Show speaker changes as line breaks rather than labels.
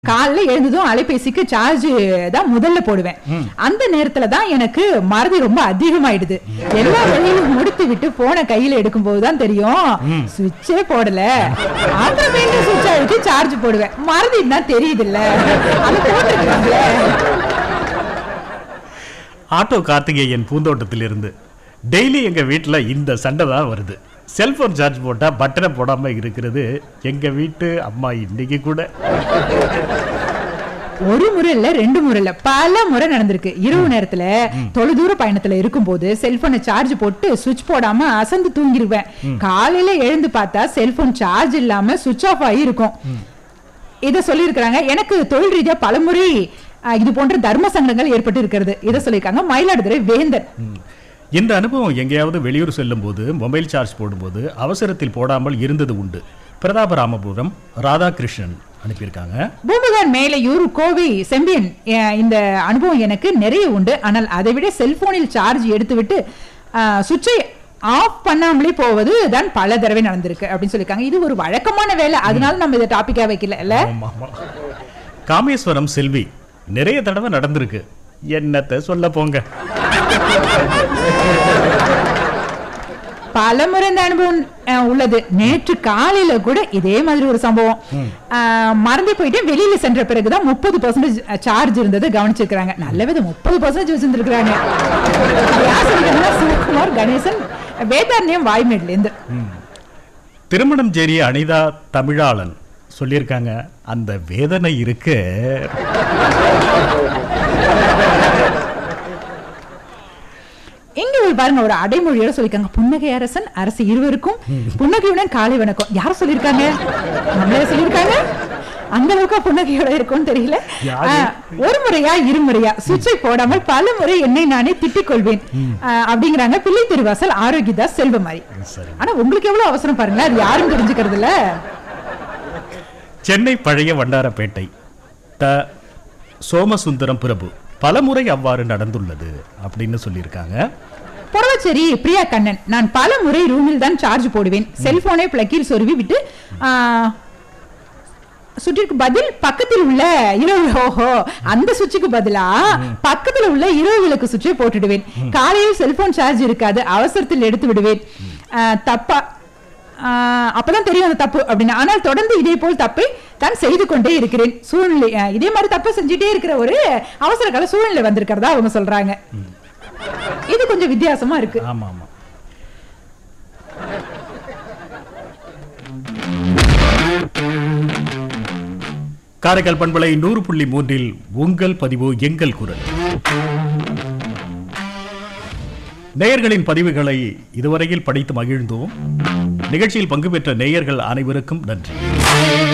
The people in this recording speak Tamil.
காலைல எழுந்ததும் அலைபேசிக்கு சார்ஜ் தான் முதல்ல போடுவேன் அந்த நேரத்துல தான் எனக்கு மறதி ரொம்ப அதிகமாயிடுது எல்லா வேலையும் முடித்து விட்டு போனை கையில எடுக்கும் போதுதான் தெரியும் சுவிட்சே போடல அப்புறமேல சுவிட்ச் அழுத்தி சார்ஜ் போடுவேன் மறதி தான் தெரியுது இல்ல அது போட்டுருக்காங்களே
ஆட்டோ கார்த்திகேயன் பூந்தோட்டத்திலிருந்து டெய்லி எங்க வீட்ல இந்த சண்டை தான் வருது செல்போன் சார்ஜ் போட்டா பட்டனை போடாம இருக்கிறது எங்க வீட்டு அம்மா இன்னைக்கு கூட
ஒரு முறை இல்ல ரெண்டு முறை இல்ல பல முறை நடந்திருக்கு இரவு நேரத்துல தொலைதூர பயணத்துல இருக்கும்போது செல்போனை சார்ஜ் போட்டு சுவிட்ச் போடாம அசந்து தூங்கிருவேன் காலையில எழுந்து பார்த்தா செல்போன் சார்ஜ் இல்லாம சுவிட்ச் ஆஃப் ஆகி இருக்கும் இத சொல்லியிருக்கிறாங்க எனக்கு தொழில் ரீதியா பலமுறை அஹ், இது போன்ற தர்ம சங்கடங்கள் ஏற்பட்டு இருக்கிறது இத சொல்லியிருக்காங்க மயிலாடுதுறை வேந்தன்
இந்த அனுபவம் எங்கேயாவது வெளியூர் செல்லும் போது மொபைல் சார்ஜ் போடும்போது அவசரத்தில் போடாமல் இருந்தது உண்டு பிரதாபராமபுரம் ராதாகிருஷ்ணன் அனுப்பியிருக்காங்க
பூம்புகார் மேலையூர் கோவை செம்பியன் அஹ், இந்த அனுபவம் எனக்கு நிறைய உண்டு ஆனால் அதை விட செல்போனில் சார்ஜ் எடுத்துவிட்டு சுவிட்சை ஆஃப் பண்ணாமலே போவது தான் பல தடவை நடந்திருக்கு அப்படின்னு சொல்லியிருக்காங்க இது ஒரு வழக்கமான வேலை அதனால நம்ம இதை டாபிக்கா வைக்கல இல்ல
ஆமா, ஆமா. காமேஸ்வரம் செல்வி நிறைய தடவை நடந்திருக்கு என்னத்த சொல்ல போங்க
பலமுறை இந்த அனுபவம் அஹ், உள்ளது நேற்று காலையில கூட இதே மாதிரி ஒரு சம்பவம் அஹ், மறந்து போயிட்டு வெளியில சென்ற பிறகுதான் முப்பது பர்சன்டேஜ் சார்ஜ் இருந்தது கவனிச்சிருக்காங்க நல்ல விதம் முப்பது பர்சன்டேஜ் வச்சிருந்திருக்காங்க சிவகுமார் கணேசன் வேதாரண்யம் வாய்மேட்ல இருந்து
திருமணம் ஜெரிய அனிதா தமிழாளன் சொல்லியிருக்காங்க அந்த வேதனை இருக்கு
இங்க ஒரு பாருங்க ஒரு அடைமொழியோட சொல்லிருக்காங்க புன்னகை அரசன் அரசு இருவருக்கும் புன்னகையுடன் காலை வணக்கம் யார் சொல்லிருக்காங்க நம்மளே சொல்லிருக்காங்க அந்த அளவுக்கு புன்னகையோட இருக்கும்னு தெரியல
யாரு?
ஆஹ், ஒரு முறையா இருமுறையா சுவிட்சை போடாமல் பல முறை என்னை நானே திட்டிக் கொள்வேன் ஆஹ், அப்படிங்கிறாங்க பிள்ளை திருவாசல் ஆரோக்கியதாஸ் செல்வமாரி
சரி
ஆனா உங்களுக்கு எவ்வளவு அவசரம் பாருங்க அது யாரும் தெரிஞ்சுக்கிறது இல்ல
சென்னை பழைய வண்டாரப்பேட்டை த சோமசுந்தரம் பிரபு பலமுறை அவ்வாறு நடந்துள்ளது அப்படின்னு சொல்லியிருக்காங்க
பொறவச்சேரி பிரியா கண்ணன் நான் பல முறை ரூமில் தான் சார்ஜ் போடுவேன் செல்போனை பிளக்கில் சொருவி விட்டு ஆஹ், சுற்றிற்கு பதில் பக்கத்தில் உள்ள இரவு ஓஹோ அந்த சுவிட்சுக்கு பதிலா பக்கத்துல உள்ள இரவு விளக்கு சுவிட்சை போட்டுடுவேன் காலையில் செல்போன் சார்ஜ் இருக்காது அவசரத்தில் எடுத்து விடுவேன் ஆஹ், தப்பா ஆஹ், அப்பதான் தெரியும் அந்த தப்பு அப்படின்னு ஆனால் தொடர்ந்து இதே போல் தப்பை தான் செய்து கொண்டே இருக்கிறேன் சூழ்நிலை ஆஹ், இதே மாதிரி தப்பை செஞ்சுட்டே இருக்கிற ஒரு அவசர கால சூழ்நிலை வந்திருக்கிறதா அவங்க சொல்றாங்க இது கொஞ்சம் வித்தியாசமா இருக்கு
ஆமா ஆமா காரைக்கால் பண்பலை நூறு புள்ளி மூன்றில் உங்கள் பதிவு எங்கள் குரல் நேயர்களின் பதிவுகளை இதுவரையில் படித்து மகிழ்ந்தோம் நிகழ்ச்சியில் பங்கு பெற்ற நேயர்கள் அனைவருக்கும் நன்றி